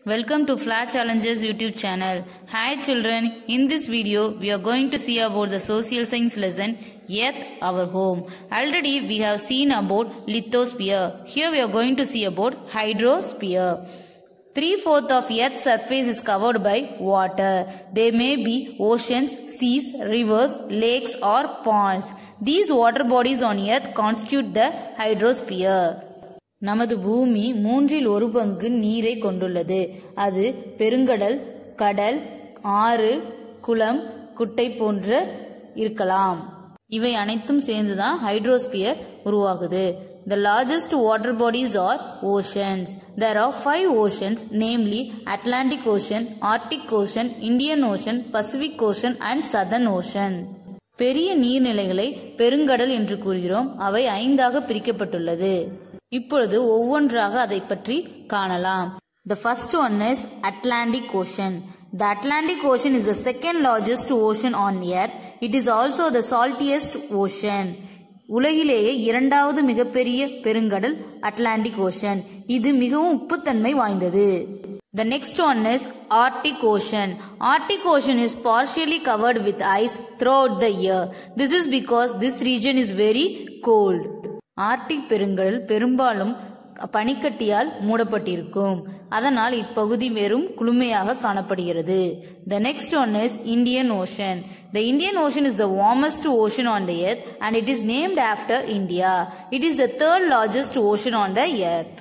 Welcome to Flat Challenges YouTube channel. Hi children, in this video we are going to see about the social science lesson Earth our home. Already we have seen about lithosphere. Here we are going to see about hydrosphere. Three-fourths of Earth's surface is covered by water. There may be oceans, seas, rivers, lakes or ponds. These water bodies on Earth constitute the hydrosphere. நமது பூமி மூன்றில் ஒரு பங்கு நீரை கொண்டுள்ளது அது பெருங்கடல் கடல் ஆறு குளம் குட்டை போன்ற இருக்கலாம் இவை அனைத்தும் சேர்ந்துதான் ஹைட்ரோஸ்பியர் உருவாகுது The largest water bodies are oceans. There are five oceans, namely Atlantic Ocean, Arctic Ocean, Indian Ocean, Pacific Ocean and Southern Ocean. பெரிய நீர்நிலைகளை பெருங்கடல் என்று கூறுகிறோம் அவை ஐந்தாக பிரிக்கப்பட்டுள்ளது இப்பொழுது ஒவ்வொன்றாக அதை பற்றி காணலாம் The first one is Atlantic Ocean. The Atlantic Ocean is the second largest ocean on earth. It is also the saltiest ocean. உலகிலேயே இரண்டாவது மிகப்பெரிய பெருங்கடல் அட்லாண்டிக் ஓஷன் இது மிகவும் உப்புத்தன்மை வாய்ந்தது The next one is Arctic Ocean. Arctic Ocean is partially covered with ice throughout the year. This is because this region is very cold. Arctic பெருங்கடல் பெரும்பாலும் பனிக்கட்டியால் மூடப்பட்டிருக்கும் அதனால் இப்பகுதி வெறும் குளுமையாக காணப்படுகிறது The next one is Indian Ocean. The Indian Ocean is the warmest ocean on the earth and it is named after India. It is the third largest ocean on the earth.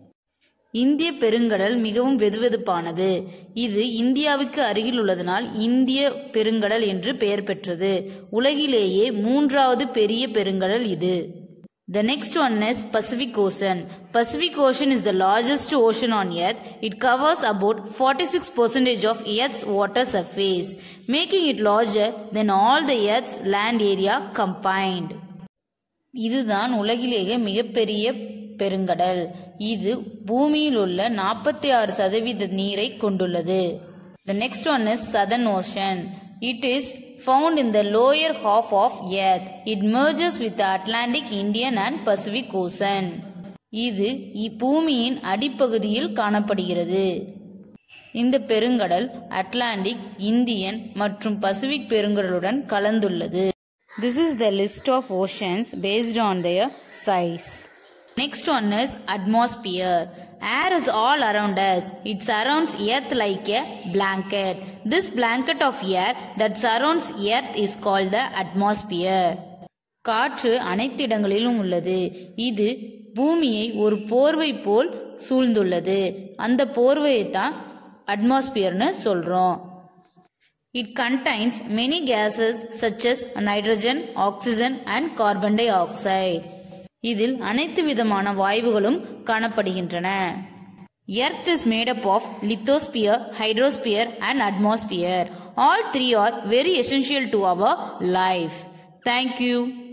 இந்திய பெருங்கடல் மிகவும் வெதுவெதுப்பானது இது இந்தியாவுக்கு அருகில் உள்ளதனால் இந்திய பெருங்கடல் என்று பெயர் பெற்றது உலகிலேயே மூன்றாவது பெரிய பெருங்கடல் இது The next one is Pacific Ocean. Pacific Ocean is the largest ocean on earth. It covers about 46% of earth's water surface, making it larger than all the earth's land area combined. இதுதான் உலகிலேயே மிகப்பெரிய பெருங்கடல் இது பூமியில் உள்ள நாற்பத்தி ஆறு சதவீத நீரை கொண்டுள்ளது The next one is Southern Ocean. It is found in the lower half of earth. It merges with the Atlantic, Indian and Pacific Ocean. இது பூமியின் அடிப்பகுதியில் காணப்படுகிறது இந்த பெருங்கடல் அட்லாண்டிக் இந்தியன் மற்றும் பசிபிக் பெருங்கடலுடன் கலந்துள்ளது This is the list of oceans based on their size. Next one is atmosphere. Air is all around us. It surrounds earth like a blanket. This blanket of air that surrounds earth is called the atmosphere. காற்று அனைத்து இடங்களிலும் உள்ளது இது பூமியை ஒரு போர்வை போல் சூழ்ந்துள்ளது அந்த போர்வையை தான் அட்மாஸ்பியர்னு சொல்றோம் It contains many gases such as nitrogen, oxygen and carbon dioxide. இதில் அனைத்து விதமான வாயுகளும் காணப்படுகின்றன Earth is made up of lithosphere, hydrosphere and atmosphere. All three are very essential to our life. Thank you.